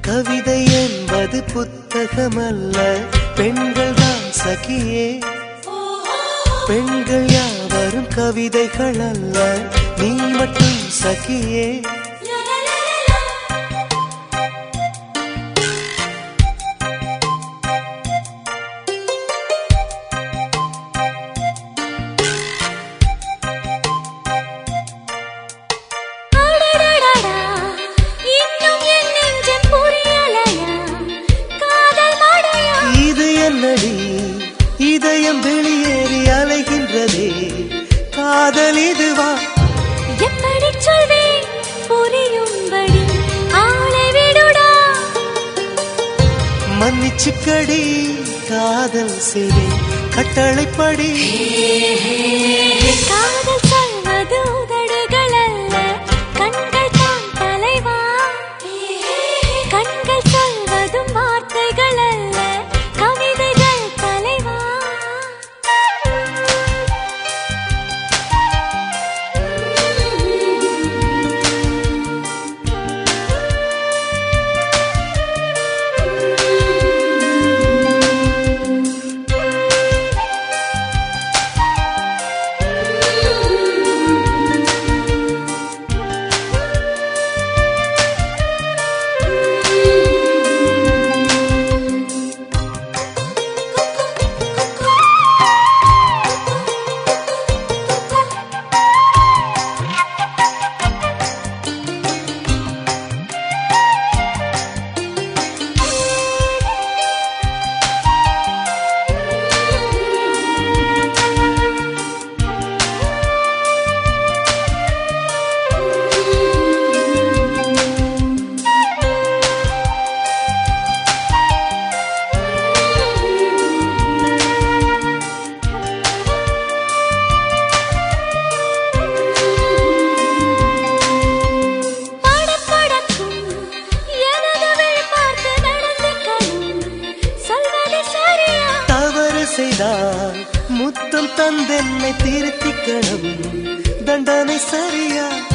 கவிதை என்பது புத்தகமல்ல பெண்கள் தான் சகியே பெண்கள் யாவரும் கவிதைகள் அல்ல நீ மட்டும் சகியே அடடடடா, இன்னும் என் நெஞ்சம் புரியலையா? காதல் மழையா? இது என்னடி இதயம் வெளியேறி அலைகின்றதே காதல் இதுவா எப்படிச் சொல்வேன் புரியும்படி ஆளை விடுடா. மன்னிச்சுக்கடி காதல் செய்வேன் கட்டளைப்படி காதல் சொல்வது உதடுகள் அல்ல, கண்கள் தான் தலைவா. கண்கள் சொல்வதும் வார்த்தைகள் அல்ல, கவிதைகள் தலைவா படபடக்கும் எனது விழி பார்த்து நடந்துக்கணும். சொல்வது சரியா? தவறு செய்தால் முத்தம் தந்தென்னை திருத்திக்கணும் தண்டனை சரியா